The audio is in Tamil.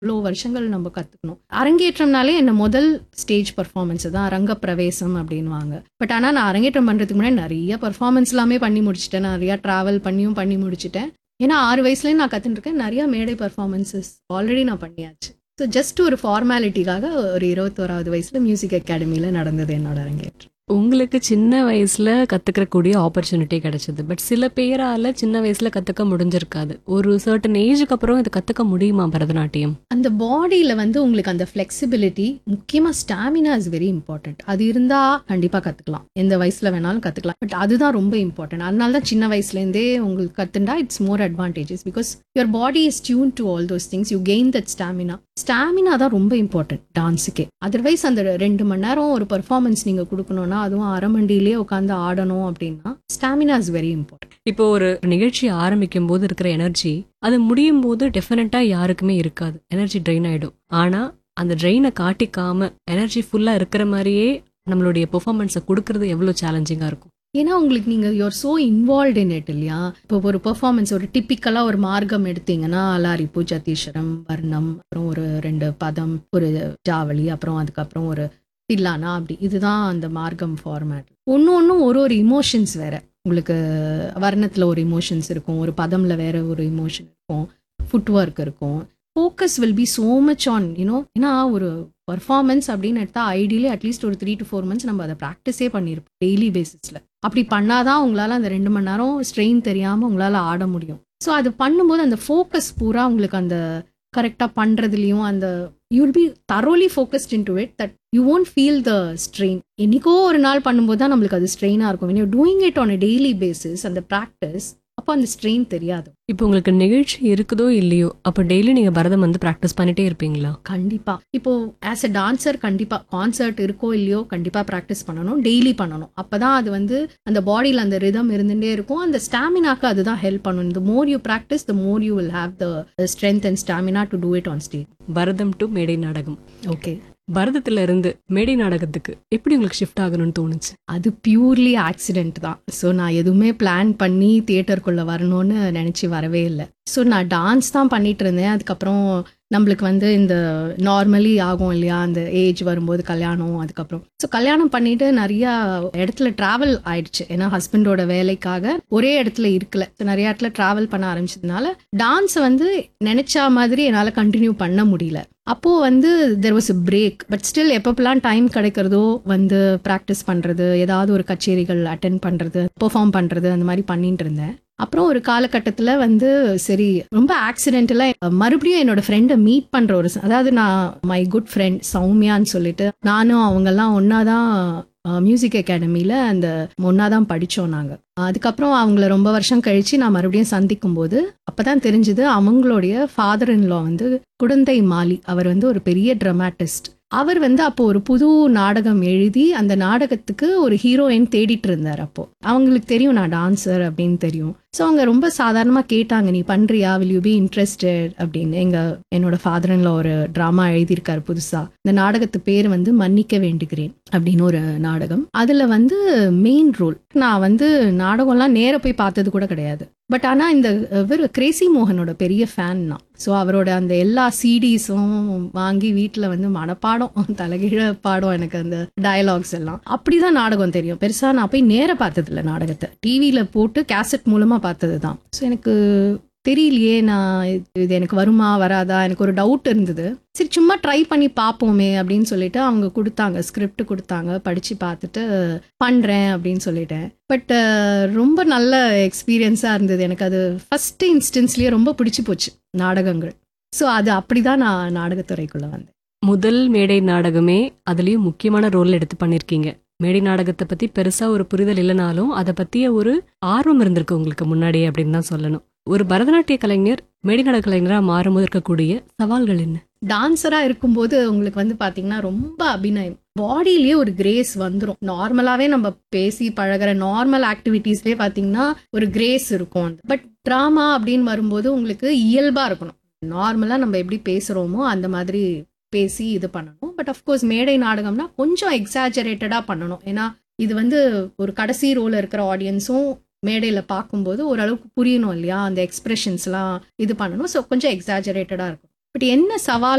இவ்வளோ வருஷங்கள் நம்ம கற்றுக்கணும் அரங்கேற்றம்னாலே என்ன முதல் ஸ்டேஜ் பர்ஃபார்மன்ஸ் தான் அரங்க பிரவேசம் அப்படின்வாங்க பட் ஆனால் நான் அரங்கேற்றம் பண்ணுறதுக்கு முன்னாடி நிறைய பர்ஃபார்மன்ஸ் எல்லாமே பண்ணி முடிச்சிட்டேன் நிறையா ட்ராவல் பண்ணியும் பண்ணி முடிச்சிட்டேன் ஏன்னா ஆறு வயசுலேயே நான் கற்றுட்டு இருக்கேன் நிறையா மேடை பர்ஃபார்மன்ஸஸ் ஆல்ரெடி நான் பண்ணியாச்சு ஸோ ஜஸ்ட் ஒரு ஃபார்மாலிட்டிக்காக ஒரு இருபத்தோராவது வயசில் மியூசிக் அகாடமியில் நடந்தது என்னோட அரங்கேற்றம் உங்களுக்கு சின்ன வயசுல கத்துக்கக்கூடிய ஆப்பர்ச்சுனிட்டி கிடைச்சது பட் சில பேரால சின்ன வயசுல கத்துக்க முடிஞ்சிருக்காது ஒரு சர்டன் ஏஜுக்கு அப்புறம் இதை கத்துக்க முடியுமா பரதநாட்டியம் அந்த பாடியில் வந்து உங்களுக்கு அந்த ஃப்ளெக்சிபிலிட்டி முக்கியமாக ஸ்டாமினா இஸ் வெரி இம்பார்ட்டன்ட் அது இருந்தால் கண்டிப்பாக கற்றுக்கலாம் எந்த வயசில் வேணாலும் கற்றுக்கலாம் பட் அதுதான் ரொம்ப இம்பார்ட்டன்ட் அதனால தான் சின்ன வயசுலேருந்தே உங்களுக்கு கற்றுண்டா it's more advantages because your body is tune to all those things you gain that stamina stamina தான் ரொம்ப இம்பார்ட்டன்ட் டான்ஸுக்கே அதர்வைஸ் அந்த ரெண்டு மணி நேரம் ஒரு பர்ஃபார்மன்ஸ் நீங்கள் கொடுக்கணும்னா அதுவும் அரை மண்டியிலே உட்காந்து ஆடணும் அப்படின்னா ஸ்டாமினா இஸ் வெரி இம்பார்ட்டன்ட் இப்போ ஒரு நிகழ்ச்சி ஆரம்பிக்கும் போது இருக்கிற எனர்ஜி அது முடியும் போது டெஃபினட்டா யாருக்குமே இருக்காது எனர்ஜி ட்ரெயின் ஆயிடும் ஆனா அந்த ட்ரெயினை காட்டிக்காம எனர்ஜி ஃபுல்லா இருக்கிற மாதிரியே நம்மளுடைய பெர்ஃபார்மன்ஸை கொடுக்கறது எவ்வளவு சேலஞ்சிங்கா இருக்கும் ஏன்னா உங்களுக்கு நீங்கள் you're so involve in it இல்லையா இப்போ ஒரு பெர்ஃபார்மன்ஸ் ஒரு டிப்பிக்கலாக ஒரு மார்க்கம் எடுத்தீங்கன்னா அலாரிப்பு ஜத்தீஸ்வரம் வர்ணம் அப்புறம் ஒரு ரெண்டு பதம் ஒரு ஜாவளி அப்புறம் அதுக்கப்புறம் ஒரு தில்லானா அப்படி இதுதான் அந்த மார்க்கம் ஃபார்மேட் ஒன்று ஒன்றும் ஒரு ஒரு இமோஷன்ஸ் வேற உங்களுக்கு வர்ணத்தில் ஒரு இமோஷன்ஸ் இருக்கும் ஒரு பதம்ல வேற ஒரு இமோஷன் இருக்கும் ஃபுட் ஒர்க் இருக்கும் focus will be so much on you know ஏன்னா ஒரு பர்ஃபார்மன்ஸ் அப்படின்னு எடுத்தா ஐடியலி அட்லீஸ்ட் ஒரு த்ரீ டு ஃபோர் மந்த்ஸ் நம்ம அதை ப்ராக்டிஸே பண்ணியிருப்போம் டெய்லி பேசிஸில் அப்படி பண்ணாதான் உங்களால் அந்த ரெண்டு மணி நேரம் ஸ்ட்ரெயின் தெரியாமல் உங்களால் ஆட முடியும் ஸோ அது பண்ணும்போது அந்த ஃபோக்கஸ் பூரா உங்களுக்கு அந்த கரெக்டாக பண்ணுறதுலையும் அந்த you will be thoroughly focused in to it that you won't feel the strain என்னைக்கோ ஒரு நாள் பண்ணும்போது தான் நம்மளுக்கு அது ஸ்ட்ரெயினாக இருக்கும் when you're doing it on a daily basis அந்த ப்ராக்டிஸ் அப்போ அந்த ஸ்ட்ரெயின் தெரியாது இப்போ உங்களுக்கு நிகழ்ச்சி இருக்குதோ இல்லையோ அப்போ டெய்லி நீங்க பரதம் வந்து ப்ராக்டிஸ் பண்ணிட்டே இருப்பீங்களா கண்டிப்பா இப்போ ஆஸ் அ டான்சர் கண்டிப்பா கான்சர்ட் இருக்கோ இல்லையோ கண்டிப்பா ப்ராக்டிஸ் பண்ணணும் டெய்லி பண்ணணும் அப்பதான் அது வந்து அந்த பாடியில் அந்த ரிதம் இருந்துட்டே இருக்கும் அந்த ஸ்டாமினாக்கு அதுதான் ஹெல்ப் பண்ணணும் the more you practice the more you will have the strength and stamina to do it on stage Bharatham to மேடை நாடகம் ஓகே பரதத்துல இருந்து மேடை நாடகத்துக்கு எப்படி உங்களுக்கு ஷிஃப்ட் ஆகணும்னு தோணுச்சு அது பியூர்லி ஆக்சிடென்ட் தான் ஸோ நான் எதுவுமே பிளான் பண்ணி தியேட்டருக்குள்ளே வரணும்னு நினச்சி வரவே இல்லை ஸோ நான் டான்ஸ் தான் பண்ணிட்டு இருந்தேன் அதுக்கப்புறம் நம்மளுக்கு வந்து இந்த நார்மலி ஆகும் இல்லையா அந்த ஏஜ் வரும்போது கல்யாணம் அதுக்கப்புறம் ஸோ கல்யாணம் பண்ணிட்டு நிறைய இடத்துல டிராவல் ஆயிடுச்சு ஏன்னா ஹஸ்பண்டோட வேலைக்காக ஒரே இடத்துல இருக்கல So, நிறைய இடத்துல டிராவல் பண்ண ஆரம்பிச்சதுனால டான்ஸை வந்து நினைச்ச மாதிரி என்னால் கண்டினியூ பண்ண முடியல அப்போ வந்து there was a break but still எப்பப்பெல்லாம் டைம் கிடைக்கிறதோ வந்து ப்ராக்டிஸ் பண்றது ஏதாவது ஒரு கச்சேரிகள் அட்டென்ட் பண்றது பெர்ஃபார்ம் பண்றது அந்த மாதிரி பண்ணிட்டு இருந்தேன் அப்புறம் ஒரு காலகட்டத்தில் வந்து சரி ரொம்ப ஆக்சிடென்டலாக மறுபடியும் என்னோட ஃப்ரெண்டை மீட் பண்ணுற ஒரு ச- அதாவது நான் மை குட் ஃப்ரெண்ட் சௌமியான்னு சொல்லிட்டு நானும் அவங்கெல்லாம் ஒன்றா தான் மியூசிக் அகாடமியில் அந்த ஒன்றா தான் படித்தோம் நாங்கள் அதுக்கப்புறம் அவங்கள ரொம்ப வருஷம் கழித்து நான் மறுபடியும் சந்திக்கும் போது அப்போ தான் தெரிஞ்சுது அவங்களுடைய ஃபாதர் இன்லா வந்து குடந்தை மாலி அவர் வந்து ஒரு பெரிய ட்ரமாட்டிஸ்ட் அவர் வந்து அப்போ ஒரு புது நாடகம் எழுதி அந்த நாடகத்துக்கு ஒரு ஹீரோயின் தேடிட்டு இருந்தார் அப்போ அவங்களுக்கு தெரியும் நான் டான்சர் அப்படின்னு தெரியும் ஸோ அவங்க ரொம்ப சாதாரணமாக கேட்டாங்க நீ பண்றியா வில் யூ பி இன்ட்ரெஸ்டட் அப்படின்னு எங்க என்னோட ஃபாதரன்ல ஒரு ட்ராமா எழுதியிருக்காரு புதுசா இந்த நாடகத்து பேர் வந்து மன்னிக்க வேண்டுகிறேன் அப்படின்னு ஒரு நாடகம் அதுல வந்து மெயின் ரோல் நான் வந்து நாடகம்லாம் நேர போய் பார்த்தது கூட கிடையாது பட் ஆனா இந்த இவர் கிரேசி மோகனோட பெரிய ஃபேன் நான் ஸோ அவரோட அந்த எல்லா சிடிஸும் வாங்கி வீட்டில் வந்து மனப்பாடம் தலைகீழ பாடம் எனக்கு அந்த டயலாக்ஸ் எல்லாம் அப்படிதான் நாடகம் தெரியும் பெருசா நான் போய் நேர பார்த்ததில்ல நாடகத்தை டிவியில போட்டு கேசட் மூலமா பார்த்தது தான் ஸோ எனக்கு தெரியலையே நான் இது- இது எனக்கு வருமா வராதா எனக்கு ஒரு டவுட் இருந்தது சரி சும்மா ட்ரை பண்ணி பார்ப்போமே அப்படின்னு சொல்லிட்டு அவங்க கொடுத்தாங்க ஸ்கிரிப்ட் கொடுத்தாங்க படிச்சு பார்த்துட்டு பண்றேன் அப்படின்னு சொல்லிட்டேன் பட் ரொம்ப நல்ல எக்ஸ்பீரியன்ஸாக இருந்தது எனக்கு அது ஃபர்ஸ்ட் இன்ஸ்டன்ஸ்லயே ரொம்ப பிடிச்சு போச்சு நாடகங்கள் ஸோ அது அப்படிதான் நான் நாடகத்துறைக்குள்ள வந்தேன் முதல் மேடை நாடகமே அதுலயும் முக்கியமான ரோல் எடுத்து பண்ணிருக்கீங்க மேடை நாடகத்தை பத்தி பெருசா ஒரு புரிதல் இல்லைனாலும் அதை பத்திய ஒரு ஆர்வம் இருந்திருக்கு உங்களுக்கு முன்னாடியே அப்படின்னு தான் சொல்லணும் ஒரு பரதநாட்டிய கலைஞர் மேடை நாடக கலைஞரா மாறும்போது இருக்கக்கூடிய சவால்கள் என்ன டான்ஸரா இருக்கும்போது உங்களுக்கு வந்து பாத்தீங்கன்னா ரொம்ப அபிநயம் பாடியிலேயே ஒரு கிரேஸ் வந்துரும் நார்மலாவே நம்ம பேசி பழகுற நார்மல் ஆக்டிவிட்டீஸ்லயே பாத்தீங்கன்னா ஒரு கிரேஸ் இருக்கும் பட் ட்ராமா அப்படின்னு வரும்போது உங்களுக்கு இயல்பா இருக்கணும் நார்மலா நம்ம எப்படி பேசுறோமோ அந்த மாதிரி பேசி இது பண்ணணும் பட் அஃப்கோர்ஸ் மேடை நாடகம்னா கொஞ்சம் எக்ஸாஜரேட்டடா பண்ணணும் ஏன்னா இது வந்து ஒரு கடைசி ரோல இருக்கிற ஆடியன்ஸும் மேடையில பார்க்கும்போது ஓரளவுக்கு புரியணும் இல்லையா அந்த எக்ஸ்பிரஷன்ஸ்லாம் இது பண்ணணும் ஸோ கொஞ்சம் எக்ஸாஜரேட்டடா இருக்கும் பட் என்ன சவால்